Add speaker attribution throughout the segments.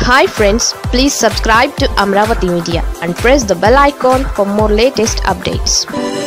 Speaker 1: hi friends please subscribe to Amaravati media and press the bell icon for more latest updates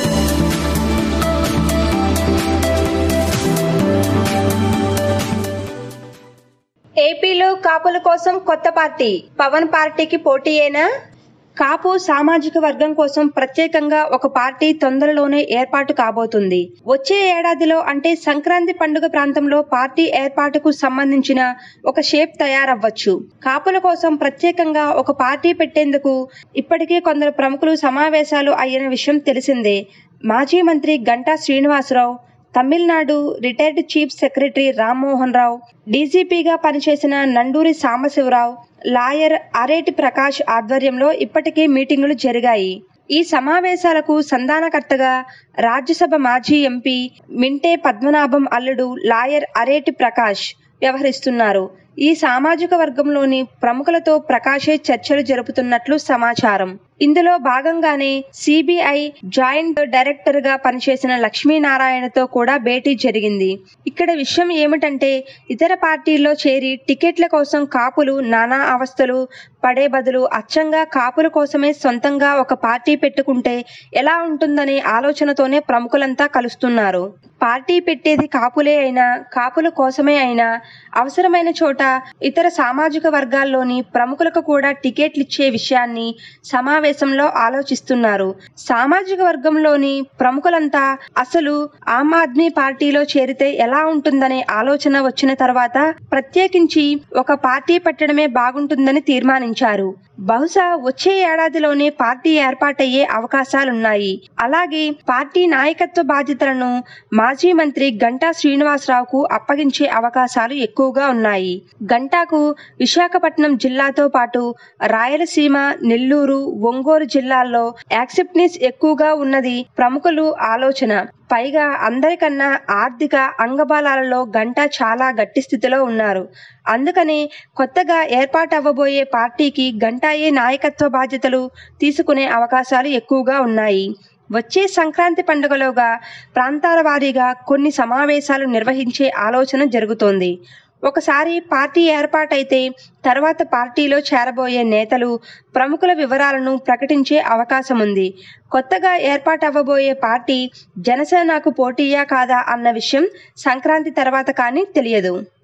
Speaker 2: ఏపీలో కాపుల కోసం కొత్త party Pawan పార్టీకి పోటీయేనా కాపు సామాజిక వర్గం కోసం ప్రత్యేకంగా ఒక పార్టీ తొందరలోనే ఏర్పాటు కాబోతుంది వచ్చే ఏడాదిలో అంటే సంక్రాంతి పండుగ ప్రాంతంలో పార్టీ ఏర్పాటుకు సంబంధించిన ఒక షేప్ తయారవ్వచ్చు కాపుల కోసం ప్రత్యేకంగా ఒక పార్టీ పెట్టేందుకు ఇప్పటికే కొందరు ప్రముఖులు సమావేశాలు అయిన విషయం తెలిసిందే మాజీ మంత్రి Ganta Srinivasarao Tamil Nadu retired chief secretary Rammohan Rao డీజీపీగా పనిచేసిన నండూరి సాంబశివరావు లాయర్ అరేటి ప్రకాష్ ఆధ్వర్యంలో ఇప్పటికే మీటింగులు జరిగాయి ఈ సమావేశాలకు సంధానకర్తగా రాజ్యసభ మాజీ ఎంపీ మింటే పద్మనాభం అల్లుడు లాయర్ అరేటి ప్రకాష్ వ్యవహరిస్తున్నారు ఈ సామాజిక వర్గంలోని ప్రముఖులతో ప్రకాశే చర్చలు జరుపుతున్నట్లు సమాచారం ఇందులో భాగంగానే సిబిఐ జాయింట్ డైరెక్టర్ గా పనిచేసిన లక్ష్మీనారాయణతో కూడా భేటీ జరిగింది ఇక్కడ విషయం ఏమిటంటే ఇతర పార్టీల్లో చేరి టికెట్ల కోసం కాపులు నానా అవస్థలు పడే బదులు అచ్చంగా కాపుల కోసమే సొంతంగా ఒక పార్టీ పెట్టుకుంటే ఎలా ఉంటుందనే ఆలోచనతోనే ప్రముఖులంతా కలుస్తున్నారు పార్టీ పెట్టేది కాపులే అయినా కాపుల కోసమే అయినా అవసరమైన చోట ఇతర సామాజిక వర్గాల్లోని ప్రముఖులకు కూడా టికెట్లు ఇచ్చే విషయాన్ని సమావేశంలో ఆలోచిస్తున్నారు సామాజిక వర్గంలోని ప్రముఖులంతా అసలు ఆమ్ ఆద్మీ పార్టీలో చేరితే ఎలా ఉంటుందనే ఆలోచన వచ్చిన తర్వాత ప్రత్యేకించి ఒక పార్టీ పెట్టడమే బాగుంటుందని తీర్మానించారు బహుశా వచ్చే ఏడాదిలోనే పార్టీ ఏర్పాటయ్యే అవకాశాలున్నాయి అలాగే పార్టీ నాయకత్వ బాధ్యతలను మాజీ మంత్రి గంటా శ్రీనివాసరావుకు అప్పగించే అవకాశాలు ఎక్కువగా ఉన్నాయి గంటాకు విశాఖపట్నం జిల్లాతో పాటు రాయలసీమ నెల్లూరు ఒంగోలు జిల్లాల్లో యాక్సెప్టెన్స్ ఎక్కువగా ఉన్నది ప్రముఖులు ఆలోచన పైగా అందరికన్నా ఆర్థిక అంగబలాలలో గంట చాలా గట్టి స్థితిలో ఉన్నారు అందుకని కొత్తగా ఏర్పాటవ్వబోయే పార్టీకి గంటాయే నాయకత్వ బాధ్యతలు తీసుకునే అవకాశాలు ఎక్కువగా ఉన్నాయి వచ్చే సంక్రాంతి పండుగలోగా ప్రాంతాల వారీగా కొన్ని సమావేశాలు నిర్వహించే ఆలోచన జరుగుతోంది ఒకసారి పార్టీ ఏర్పాటైతే తర్వాత పార్టీలో చేరబోయే నేతలు ప్రముఖుల వివరాలను ప్రకటించే అవకాశం ఉంది కొత్తగా ఏర్పాటవ్వబోయే పార్టీ జనసేనకు పోటీయా కాదా అన్న విషయం సంక్రాంతి తర్వాత కానీ తెలియదు